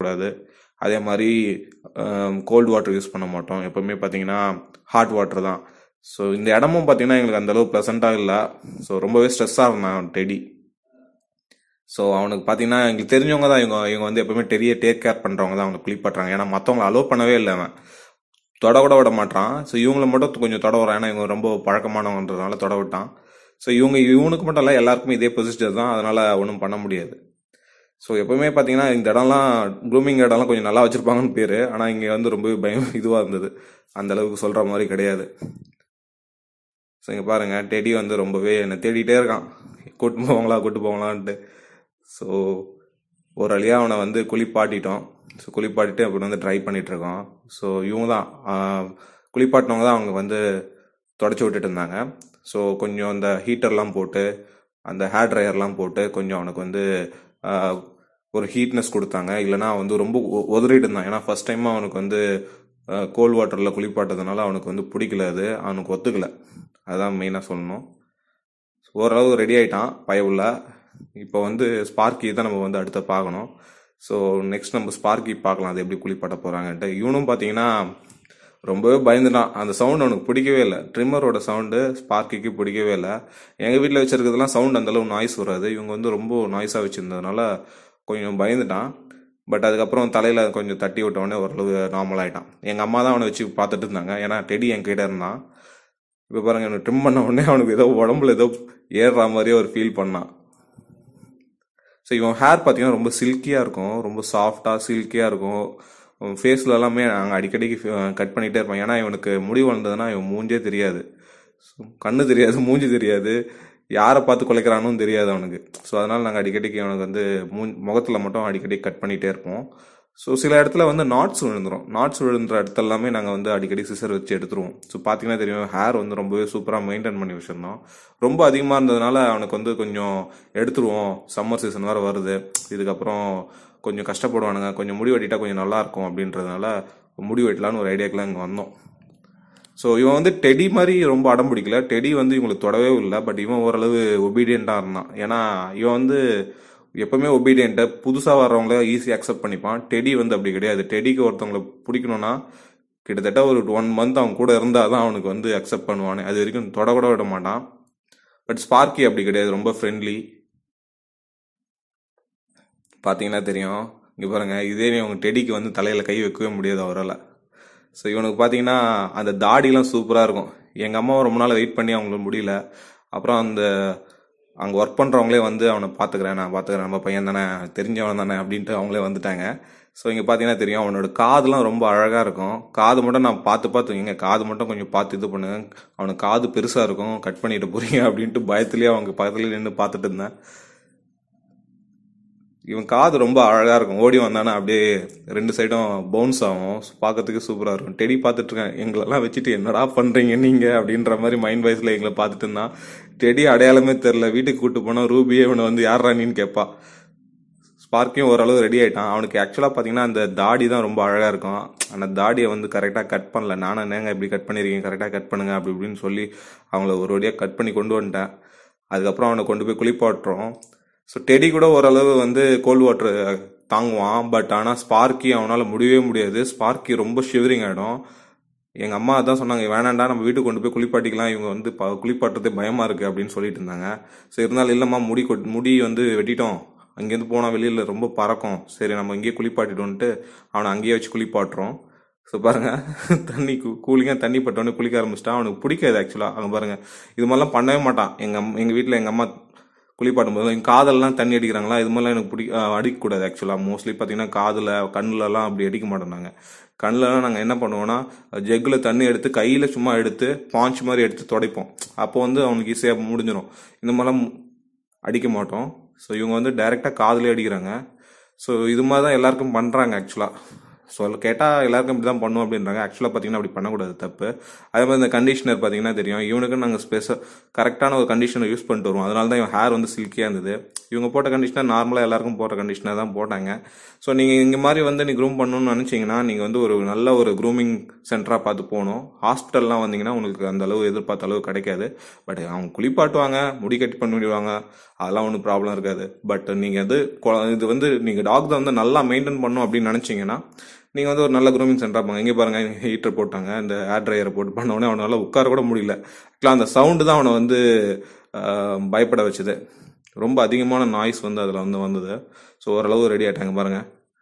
பண்ணக்கூடாது அதே மாதிரி கோல்டு வாட்டர் யூஸ் பண்ண மாட்டோம் எப்பவுமே பார்த்தீங்கன்னா ஹாட் வாட்டர் தான் ஸோ இந்த இடமும் பார்த்தீங்கன்னா எங்களுக்கு அந்த அளவு ப்ளசண்ட்டாக இல்லை ஸோ ரொம்பவே ஸ்ட்ரெஸ்ஸாக இருந்தான் டெடி ஸோ அவனுக்கு பார்த்தீங்கன்னா எங்களுக்கு தெரிஞ்சவங்க தான் இவங்க இவங்க வந்து எப்பவுமே டெரிய டேக் கேர் பண்ணுறவங்க தான் அவனுக்கு குளிப்பாட்டுறாங்க ஏன்னா மற்றவங்கள அலோவ் பண்ணவே இல்லை அவன் தொட கூட விட மாட்டான் ஸோ இவங்கள மட்டும் கொஞ்சம் தொட வரான் ஏன்னா இவங்க ரொம்ப பழக்கமானவன்றதுனால தொட விட்டான் ஸோ இவங்க இவனுக்கு மட்டும் இல்லை எல்லாருக்குமே இதே ப்ரொசீஜர் தான் அதனால ஒன்றும் பண்ண முடியாது ஸோ எப்பவுமே பார்த்தீங்கன்னா இந்த இடம்லாம் க்ரூமிங் இடம்லாம் கொஞ்சம் நல்லா வச்சிருப்பாங்கன்னு பேர் ஆனால் இங்கே வந்து ரொம்ப பயம் இதுவாக இருந்தது அந்த அளவுக்கு சொல்கிற மாதிரி கிடையாது ஸோ இங்கே பாருங்க டெடி வந்து ரொம்பவே என்னை தேடிட்டே இருக்கான் கூட்டு போவாங்களா கூட்டு போவாங்களான்ட்டு ஸோ ஒரு வழியாக அவனை வந்து குளிப்பாட்டிட்டோம் ஸோ குளிப்பாட்டிட்டு அப்படி வந்து ட்ரை பண்ணிட்டு இருக்கோம் ஸோ இவங்க தான் ஆஹ், குளிப்பாட்டினவங்க தான் அவங்க வந்து தொடச்சி விட்டுட்டு இருந்தாங்க ஸோ கொஞ்சம் அந்த ஹீட்டர்லாம் போட்டு அந்த ஹேர் ட்ரையர்லாம் போட்டு கொஞ்சம் அவனுக்கு வந்து ஆஹ், ஒரு ஹீட்னஸ் கொடுத்தாங்க இல்லைனா வந்து ரொம்ப ஒ- உதறிட்டு இருந்தான் ஏன்னா ஃபர்ஸ்ட் டைம் அவனுக்கு வந்து கோல்ட் வாட்டரில் குளிப்பாட்டதுனால அவனுக்கு வந்து பிடிக்கல அது அவனுக்கு ஒத்துக்கல அதுதான் மெயினாக சொல்லணும் ஓரளவு ரெடி ஆயிட்டான் பயவுள்ள இப்போ வந்து ஸ்பார்க்கி தான் நம்ம வந்து அடுத்து பார்க்கணும் ஸோ நெக்ஸ்ட் நம்ம ஸ்பார்க்கி பார்க்கலாம் அது எப்படி குளிப்பாட்ட போகிறாங்கன்ட்டு இவனும் பார்த்தீங்கன்னா ரொம்பவே பயந்துட்டான் அந்த சவுண்ட் அவனுக்கு பிடிக்கவே இல்லை ட்ரிம்மரோட சவுண்டு ஸ்பார்க்கிக்கு பிடிக்கவே இல்லை எங்கள் வீட்டில் வச்சிருக்கிறதுலாம் சவுண்ட் அந்தளவு நாய்ஸ் வராது இவங்க வந்து ரொம்ப நாய்ஸாக வச்சுருந்ததுனால கொஞ்சம் பயந்துட்டான் பட் அதுக்கப்புறம் தலையில் கொஞ்சம் தட்டி விட்ட உடனே ஓரளவு நார்மல் ஆயிட்டான் எங்கள் அம்மா தான் அவனை வச்சு பார்த்துட்டு இருந்தாங்க ஏன்னா டெடி என் கிட்ட இருந்தான் இப்போ பாருங்க எனக்கு ட்ரிம் பண்ண உடனே அவனுக்கு ஏதோ உடம்புல ஏதோ ஏறுற மாதிரியே ஒரு ஃபீல் பண்ணான் ஸோ இவன் ஹேர் பார்த்தீங்கன்னா ரொம்ப சில்கியாக இருக்கும் ரொம்ப சாஃப்டாக சில்கியாக இருக்கும் ஃபேஸில் எல்லாமே நாங்கள் அடிக்கடிக்கு கட் பண்ணிகிட்டே இருப்போம் ஏன்னா இவனுக்கு முடி வளர்ந்ததுன்னா இவன் மூஞ்சே தெரியாது So, கண்ணு தெரியாது மூஞ்சி தெரியாது யாரை பார்த்து குலைக்கிறானும் தெரியாது அவனுக்கு ஸோ அதனால் நாங்கள் அடிக்கடிக்கு அவனுக்கு வந்து மூ முகத்தில் மட்டும் அடிக்கடி கட் பண்ணிகிட்டே இருப்போம் ஸோ சில இடத்துல வந்து நாட்ஸ் விழுந்துரும் நாட்ஸ் விழுந்துற இடத்துல எல்லாமே நாங்கள் வந்து அடிக்கடி சிசர் வச்சு எடுத்துருவோம் ஸோ பார்த்தீங்கன்னா தெரியும் ஹேர் வந்து ரொம்பவே சூப்பராக மெயின்டைன் பண்ணி வச்சிருந்தோம் ரொம்ப அதிகமாக இருந்ததுனால அவனுக்கு வந்து கொஞ்சம் எடுத்துருவோம் சம்மர் சீசன் வேறு வருது இதுக்கப்புறம் கொஞ்சம் கஷ்டப்படுவானுங்க கொஞ்சம் முடி வெட்டிட்டா கொஞ்சம் நல்லா இருக்கும் அப்படின்றதுனால முடி வெட்டலான்னு ஒரு ஐடியாக்கெலாம் இங்கே வந்தோம் ஸோ இவன் வந்து டெடி மாதிரி ரொம்ப அடம் பிடிக்கல டெடி வந்து இவங்களுக்கு தொடவே இல்லை பட் இவன் ஓரளவு ஒபீடியண்ட்டாக இருந்தான் ஏன்னா இவன் வந்து எப்பவுமே ஒபீடியண்ட்டை புதுசாக வர்றவங்கள ஈஸியாக அக்செப்ட் பண்ணிப்பான் டெடி வந்து அப்படி கிடையாது டெடிக்கு ஒருத்தவங்களை பிடிக்கணும்னா கிட்டத்தட்ட ஒரு ஒன் மந்த் அவன் கூட இருந்தால் தான் அவனுக்கு வந்து அக்செப்ட் பண்ணுவானே அது வரைக்கும் தொட கூட விட மாட்டான் பட் ஸ்பார்க்கி அப்படி கிடையாது ரொம்ப ஃப்ரெண்ட்லி பார்த்தீங்கன்னா தெரியும் இங்கே பாருங்க இதே அவங்க டெடிக்கு வந்து தலையில் கை வைக்கவே முடியாது அவரால் ஸோ இவனுக்கு பார்த்தீங்கன்னா அந்த தாடிலாம் சூப்பராக இருக்கும் எங்கள் அம்மாவை ரொம்ப நாள் வெயிட் பண்ணி அவங்களுக்கு முடியல அப்புறம் அந்த அங்கே ஒர்க் பண்ணுறவங்களே வந்து அவனை பார்த்துக்கிறேன் நான் பார்த்துக்கிறேன் நம்ம பையன் தானே தெரிஞ்சவன் தானே அப்படின்ட்டு அவங்களே வந்துட்டாங்க ஸோ இங்கே பார்த்தீங்கன்னா தெரியும் அவனோட காதுலாம் ரொம்ப அழகாக இருக்கும் காது மட்டும் நான் பார்த்து பார்த்து எங்க காது மட்டும் கொஞ்சம் பார்த்து இது பண்ணுங்க அவனுக்கு காது பெருசாக இருக்கும் கட் பண்ணிட்டு போறீங்க அப்படின்ட்டு பயத்துலேயே அவங்க பக்கத்துலேயே நின்று பார்த்துட்டு இருந்தேன் இவன் காது ரொம்ப அழகா இருக்கும் ஓடி வந்தானா அப்படியே ரெண்டு சைடும் பவுன்ஸ் ஆகும் பார்க்கறதுக்கு சூப்பரா இருக்கும் டெடி பார்த்துட்டு இருக்கேன் எங்களெல்லாம் வச்சுட்டு என்னடா பண்றீங்க நீங்க அப்படின்ற மாதிரி மைண்ட் வைஸ்ல எங்களை பார்த்துட்டு இருந்தான் டெடி அடையாளமே தெரில வீட்டுக்கு கூட்டு போனா ரூபியே இவனை வந்து யாரா நீன்னு கேட்பா ஸ்பார்க்கையும் ஓரளவு ரெடி ஆயிட்டான் அவனுக்கு ஆக்சுவலாக பார்த்தீங்கன்னா அந்த தாடி தான் ரொம்ப அழகாக இருக்கும் அந்த தாடியை வந்து கரெக்டாக கட் பண்ணல நானும் என்னங்க இப்படி கட் பண்ணியிருக்கீங்க கரெக்டாக கட் பண்ணுங்க அப்படி இப்படின்னு சொல்லி அவங்கள ஒரு வழியாக கட் பண்ணி கொண்டு வந்துட்டேன் அதுக்கப்புறம் அவனை கொண்டு போய் குளிப்பாட்டுறோம் ஸோ டெடி கூட ஓரளவு வந்து கோல்ட் வாட்டர் தாங்குவான் பட் ஆனால் ஸ்பார்க்கி அவனால் முடியவே முடியாது ஸ்பார்க்கி ரொம்ப ஷிவரிங் ஆகிடும் எங்கள் அம்மா அதான் சொன்னாங்க வேணாண்டா நம்ம வீட்டுக்கு கொண்டு போய் குளிப்பாட்டிக்கலாம் இவங்க வந்து ப- குளிப்பாட்டுறதே பயமாக இருக்குது அப்படின்னு சொல்லிட்டு இருந்தாங்க ஸோ இருந்தாலும் இல்லைம்மா முடி கொட் முடி வந்து வெட்டிட்டோம் அங்கேருந்து போனால் வெளியில் ரொம்ப பறக்கும் சரி நம்ம இங்கேயே குளிப்பாட்டிட்டோன்ட்டு அவனை அங்கேயே வச்சு குளிப்பாட்டுறோம் ஸோ பாருங்க தண்ணி கூலிங்காக தண்ணி பட்டோன்னே குளிக்க ஆரம்பிச்சிட்டான் அவனுக்கு பிடிக்காது ஆக்சுவலாக அங்கே பாருங்க இது மாதிரிலாம் பண்ணவே மாட்டான் எங்கள் எங்கள் வீட்டில் எங்கள் அம்மா குளிப்பாட்டும் போது எங்கள் காதெல்லாம் தண்ணி அடிக்கிறாங்களா இது மாதிரிலாம் எனக்கு பிடி அஹ் அடிக்கக்கூடாது ஆக்சுவலாக மோஸ்ட்லி பார்த்தீங்கன்னா காதில் கண்ணுலலாம் அப்படி அடிக்க மாட்டோம் நாங்கள் கண்ணுலலாம் நாங்கள் என்ன பண்ணுவோம்னா ஜெக்கில் தண்ணி எடுத்து கையில் சும்மா எடுத்து பாஞ்ச் மாதிரி எடுத்து துடைப்போம் அப்போ வந்து அவனுக்கு ஈஸியாக முடிஞ்சிடும் இந்த மாதிரிலாம் அடிக்க மாட்டோம் ஸோ இவங்க வந்து டைரெக்டாக காதுலேயே அடிக்கிறாங்க ஸோ இது மாதிரி தான் எல்லாருக்கும் பண்ணுறாங்க ஆக்சுவலாக சொல்ல கேட்டால் எல்லாருக்கும் இப்படி தான் பண்ணும் அப்படின்றாங்க ஆக்சுவலாக பார்த்தீங்கன்னா அப்படி பண்ணக்கூடாது தப்பு அதே மாதிரி இந்த கண்டிஷனர் பார்த்தீங்கன்னா தெரியும் இவனுக்கு நாங்கள் ஸ்பெஷ கரெக்டான ஒரு கண்டிஷனர் யூஸ் பண்ணிட்டு வருவோம் அதனால தான் இவன் ஹேர் வந்து சில்கியாக இருந்தது இவங்க போட்ட கண்டிஷனர் நார்மலாக எல்லாருக்கும் போடுற கண்டிஷனர் தான் போட்டாங்க ஸோ நீங்கள் இங்கே மாதிரி வந்து நீ க்ரூம் பண்ணணும்னு நினச்சிங்கன்னா நீங்கள் வந்து ஒரு நல்ல ஒரு க்ரூமிங் சென்டராக பார்த்து போகணும் ஹாஸ்பிட்டல்லாம் வந்தீங்கன்னா உங்களுக்கு அந்த அளவு எதிர்பார்த்த அளவு கிடைக்காது பட் அவங்க குளிப்பாட்டுவாங்க முடி கட்டி பண்ணிவிடுவாங்க அதெல்லாம் ஒன்றும் ப்ராப்ளம் இருக்காது பட் நீங்கள் வந்து கொ- இது வந்து நீங்கள் டாக் தான் வந்து நல்லா மெயின்டைன் பண்ணணும் அப்படின்னு நினச்சிங்கன்னா நீங்கள் வந்து ஒரு நல்ல க்ரூமிங் சென்டராக பாங்க இங்கே பாருங்க ஹீட்டர் போட்டாங்க இந்த ஏர் ட்ரையரை போட்டு பண்ண உடனே அவனால உட்கார கூட முடியல ஆக்சுவலாக அந்த சவுண்டு தான் அவனை வந்து ஆஹ், பயப்பட வச்சது ரொம்ப அதிகமான நாய்ஸ் வந்து அதில் வந்து வந்தது ஸோ ஓரளவு ரெடி ஆயிட்டாங்க பாருங்க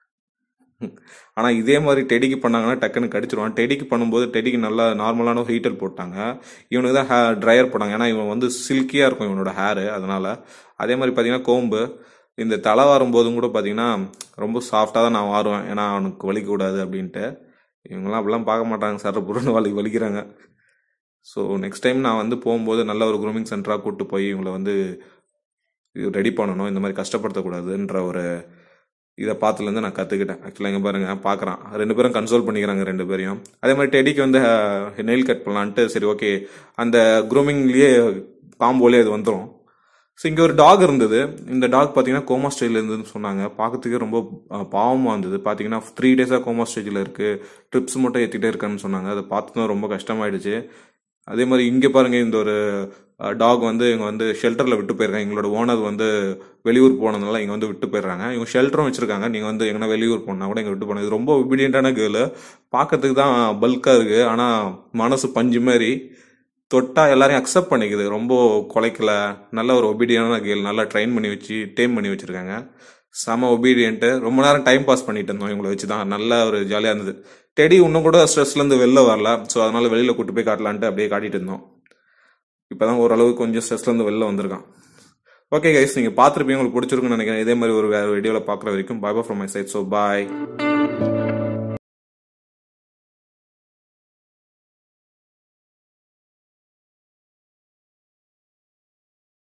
ஆனால் இதே மாதிரி டெடிக்கு பண்ணாங்கன்னா டக்குன்னு கடிச்சிருவான் டெடிக்கு பண்ணும்போது டெடிக்கு நல்லா நார்மலான ஒரு ஹீட்டர் போட்டாங்க இவனுக்கு தான் ஹேர் ட்ரையர் போட்டாங்க ஏன்னா இவன் வந்து சில்கியாக இருக்கும் இவனோட ஹேரு அதனால அதே மாதிரி பார்த்தீங்கன்னா கோம்பு இந்த தலை வரும்போதும் கூட பார்த்தீங்கன்னா ரொம்ப சாஃப்டாக தான் நான் வாருவேன் ஏன்னா அவனுக்கு வலிக்கக்கூடாது அப்படின்ட்டு இவங்கெல்லாம் அப்படிலாம் பார்க்க மாட்டாங்க சார் புறன்னு வலி வலிக்கிறாங்க ஸோ நெக்ஸ்ட் டைம் நான் வந்து போகும்போது நல்ல ஒரு க்ரூமிங் சென்டராக கூப்பிட்டு போய் இவங்களை வந்து ரெடி பண்ணணும் இந்த மாதிரி கஷ்டப்படுத்தக்கூடாதுன்ற ஒரு இதை பார்த்துலேருந்து நான் கற்றுக்கிட்டேன் ஆக்சுவலாக இங்கே பாருங்க பார்க்குறான் ரெண்டு பேரும் கன்சோல் பண்ணிக்கிறாங்க ரெண்டு பேரையும் அதே மாதிரி டெடிக்கு வந்து நெயில் கட் பண்ணலான்ட்டு சரி ஓகே அந்த க்ரூமிங்லேயே காம்போலேயே அது வந்துடும் ஸோ இங்கே ஒரு டாக் இருந்தது இந்த டாக் பார்த்தீங்கன்னா கோமா ஸ்டேஜில் இருந்ததுன்னு சொன்னாங்க பார்க்கறதுக்கே ரொம்ப அஹ், பாவமா இருந்தது பார்த்தீங்கன்னா த்ரீ டேஸாக கோமா ஸ்டேஜில் இருக்குது ட்ரிப்ஸ் மட்டும் ஏற்றிட்டே இருக்கான்னு சொன்னாங்க அதை பார்த்து தான் ரொம்ப கஷ்டமாயிடுச்சு அதே மாதிரி இங்கே பாருங்க இந்த ஒரு டாக் வந்து இவங்க வந்து ஷெல்டரில் விட்டு போயிருக்காங்க எங்களோட ஓனர் வந்து வெளியூர் போனதுனால இங்கே வந்து விட்டு போயிடுறாங்க இவங்க ஷெல்டரும் வச்சிருக்காங்க நீங்கள் வந்து எங்கன்னா வெளியூர் போனா கூட இங்கே விட்டு போனது இது ரொம்ப ஒபீடியண்டான கேர்ளு பார்க்கறதுக்கு தான் பல்காக இருக்கு ஆனால் மனசு பஞ்சு மாதிரி தொட்டா எல்லாரையும் அக்செப்ட் பண்ணிக்குது ரொம்ப குலைக்கல நல்ல ஒரு ஒபீடியனான கேர்ள் நல்லா ட்ரெயின் பண்ணி வச்சு டேம் பண்ணி வச்சிருக்காங்க செம ஒபீடியன்ட்டு ரொம்ப நேரம் டைம் பாஸ் பண்ணிட்டு இருந்தோம் இவங்களை வச்சு தான் நல்ல ஒரு ஜாலியாக இருந்தது டெடி இன்னும் கூட ஸ்ட்ரெஸ்லேருந்து வெளில வரல ஸோ அதனால வெளியில் கூட்டு போய் காட்டலான்ட்டு அப்படியே காட்டிட்டு இருந்தோம் இப்போதான் ஓரளவு கொஞ்சம் ஸ்ட்ரெஸ்லேருந்து வெளில வந்திருக்கான் ஓகே கைஸ் நீங்கள் பார்த்துருப்பீங்க உங்களுக்கு பிடிச்சிருக்குன்னு நினைக்கிறேன் இதே மாதிரி ஒரு வேறு வீடியோவில் பார்க்குற வரைக்கும் bye from my side so bye